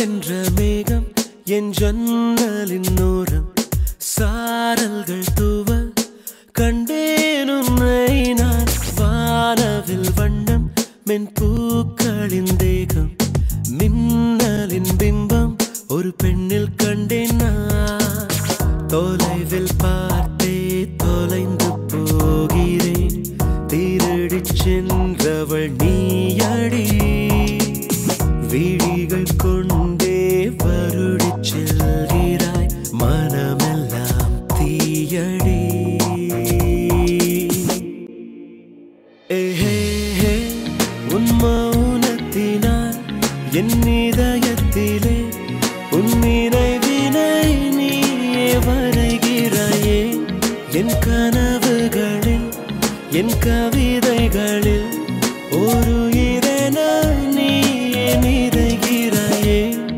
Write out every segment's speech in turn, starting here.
என்ற மேகம் என் ஜன்னலின் ஓரம் சாரல்கள் தூவ கண்டேன் உன்னை நான் வானவில் வண்ணம் மென் பூக்களின் தேகம் மின்னலின் பிம்பம் ஒரு பெண்ணில் கண்டேன் நான் தொலைவில் பார்த்தே தொலைந்து போகிறேன் திருடிச் சென்றவள் நீயடி விழிகள் கொண்டே வருடிச் செல்கிறாய் மனமெல்லாம் தீயடி ஏஹே ஹே, உன் மௌனத்தினால் என் இதயத்திலே உன் நினைவினை நீயே வரைகிறாயே என் கனவுகளில் என் கவிதைகளில் ஒரு இதென நீயே நிறைகிறாயே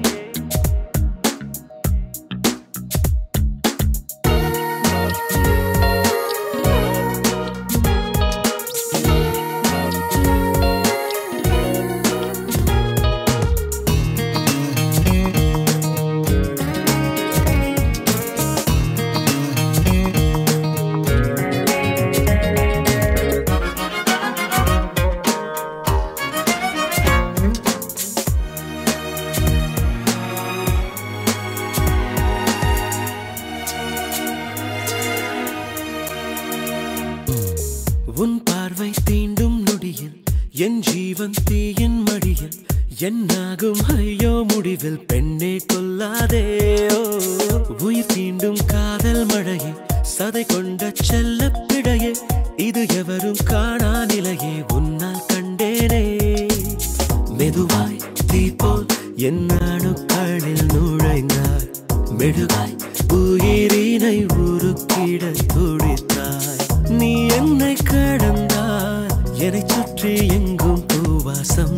உன் பார்வை தீண்டும் நொடியில் என் ஜீவன் தீயின் மடியில் என்னாகும் ஐயோ முடிவில் பெண்ணே கொல்லாதே ஓ, உயிர் தீண்டும் காதல் மழையே சதை கொண்ட செல்ல பிழையே இது எவரும் காணா நிலையே உன்னால் கண்டேனே மெதுவாய் தீ போல் என் அணுக்களில் நுழைந்தாய் மெழுகாய் உயிரினை உருக்கிட துடித்தாய் நீ என்னை கடந்தாய் என்னை சுற்றி எங்கும் பூவாசம்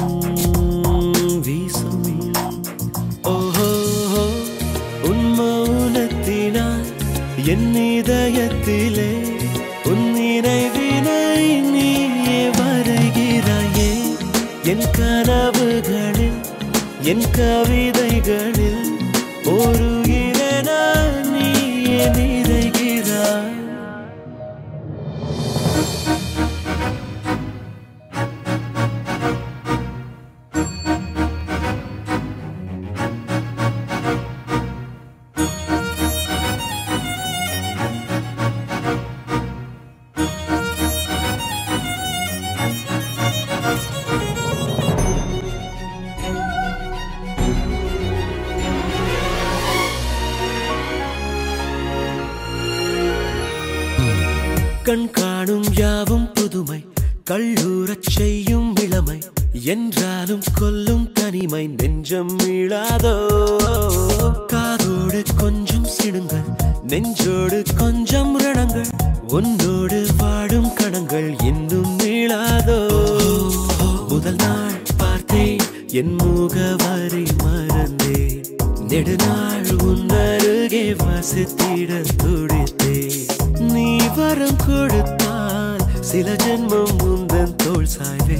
வீசும் ஓஹோ உன் மௌனத்தினால் என் இதயத்திலே உன் நினைவினை நீயே வரைகிறாயே என் கனவுகளில் என் கவிதைகளில் ஒரு இரண நீயே நிறைகிறாய் கண் காணும் யாவும் புதுமை கள்ளூரச் செய்யும் இளமை என்றாலும் கொல்லும் தனிமை நெஞ்சம் மீளாதோ காதோடு கொஞ்சம் சிடுங்கள் நெஞ்சோடு கொஞ்சம் ரணங்கள் உன்னோடு வாடும் கணங்கள் இன்னும் மீளாதோ முதல் நாள் பார்த்தேன் என் முகவரி மறந்தேன் நெடுநாள் உன்னருகே வசித்திட துடித்தேன் நீ வரம் கொடுத்தால் சில ஜென்மம் முந்தன் தோல் சாய்வே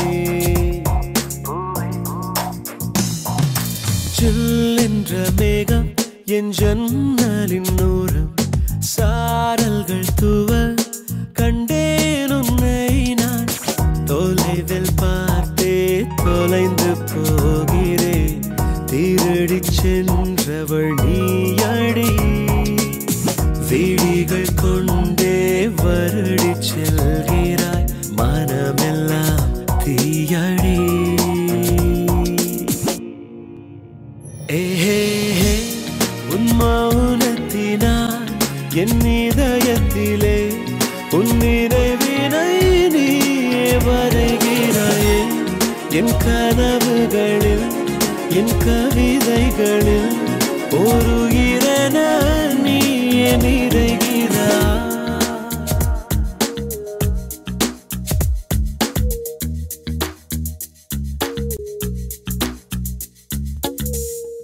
சில் என்ற மேகம் என் ஜன்னலின் ஓரம் சாரல்கள் தூவ கண்டேன் உன்னை நான் தொலைவில் பார்த்தே தொலைந்து போகிறேன் திருடிச் சென்றவள் நீயடி விழிகள் கொண்டே வருடிச் செல்கிறாய் மனமெல்லாம் தீயடி ஏஹே ஹே, உன் மௌனத்தினால் என் இதயத்திலே உன் நினைவினை நீயே வரைகிறாயே என் கனவுகளில் என் கவிதைகளில் ஒரு இரண நீயே நிறைகிறாய்